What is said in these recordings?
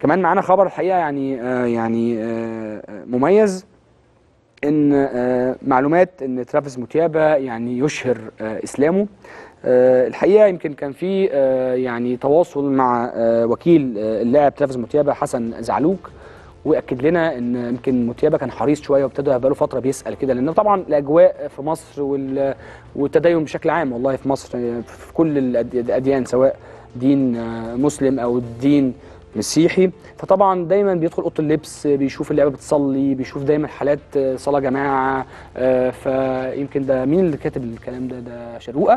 كمان معانا خبر الحقيقه يعني آه يعني آه مميز ان آه معلومات ان ترافيس موتيابا يعني يشهر آه اسلامه آه الحقيقه يمكن كان في آه يعني تواصل مع آه وكيل آه اللاعب ترافيس موتيابا حسن زعلوك واكد لنا ان يمكن موتيابا كان حريص شويه وابتدى بقاله فتره بيسال كده لان طبعا الاجواء في مصر وال- والتدين بشكل عام والله في مصر في كل الأد- الاديان سواء دين آه، مسلم او دين مسيحي فطبعا دايما بيدخل اوضه اللبس بيشوف اللعبه بتصلي بيشوف دايما حالات آه، صلاه جماعه آه، فيمكن ده مين اللي كاتب الكلام ده ده شروقه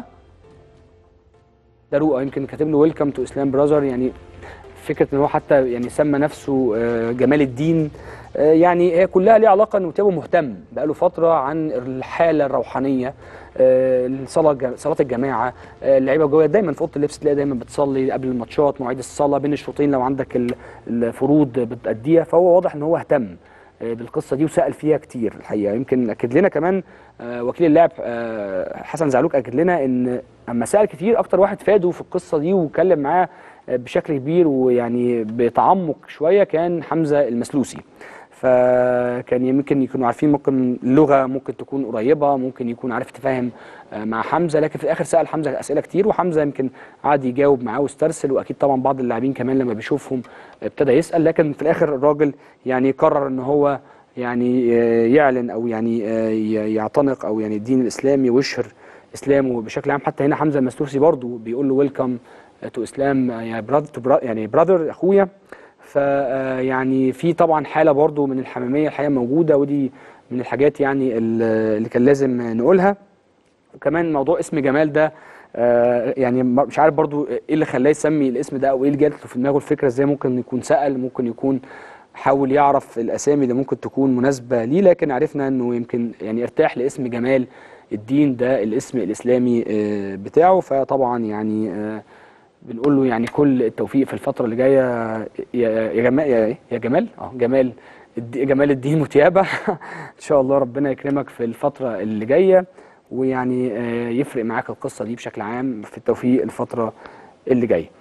ده رؤى يمكن كاتب له ويلكم تو اسلام براذر يعني فكره ان هو حتى يعني سمى نفسه آه، جمال الدين آه، يعني هي كلها ليها علاقه انه تابو مهتم بقاله فتره عن الحاله الروحانيه آه، الصلاه الج- صلاه الجماعه آه، اللعيبه جوه دايما في اوضه اللبس تلاقي دايما بتصلي قبل الماتشات مواعيد الصلاه بين الشوطين لو عندك ال- الفروض بتأديها فهو واضح ان هو اهتم آه، بالقصه دي وسال فيها كتير الحقيقه يمكن اكد لنا كمان آه، وكيل اللاعب آه، حسن زعلوك اكد لنا ان اما سال كتير اكتر واحد فاده في القصه دي واتكلم معاه آه، بشكل كبير ويعني بتعمق شويه كان حمزه المسلوسي فكان يمكن يكونوا عارفين ممكن اللغه ممكن تكون قريبه ممكن يكون عارف يتفاهم آه، مع حمزه لكن في الاخر سال حمزه اسئله كتير وحمزه يمكن قعد يجاوب معاه واسترسل واكيد طبعا بعض اللاعبين كمان لما بيشوفهم ابتدى يسال لكن في الاخر الراجل يعني قرر ان هو يعني آه، يعلن او يعني آه، ي- يعتنق او يعني الدين الاسلامي ويشهر اسلامه بشكل عام حتى هنا حمزه المسلوسي برضو بيقول له ويلكم تو اسلام يا براذر يعني براذر اخويا فيعني في طبعا حاله برضو من الحميميه الحقيقه موجوده ودي من الحاجات يعني ال- اللي كان لازم نقولها وكمان موضوع اسم جمال ده آه، يعني م- مش عارف برضو ايه اللي خلاه يسمي الاسم ده او ايه اللي جات له في دماغه الفكره ازاي ممكن يكون سأل ممكن يكون حاول يعرف الاسامي اللي ممكن تكون مناسبه ليه لكن عرفنا انه يمكن يعني ارتاح لاسم جمال الدين ده الاسم الاسلامي آه، بتاعه فطبعا يعني آه، بنقول له يعني كل التوفيق في الفتره اللي جايه يا يا جمال يا, إيه؟ يا جمال اه جمال الد- جمال الدين وتيابه ان شاء الله ربنا يكرمك في الفتره اللي جايه ويعني آه، يفرق معاك القصه دي بشكل عام في التوفيق الفتره اللي جايه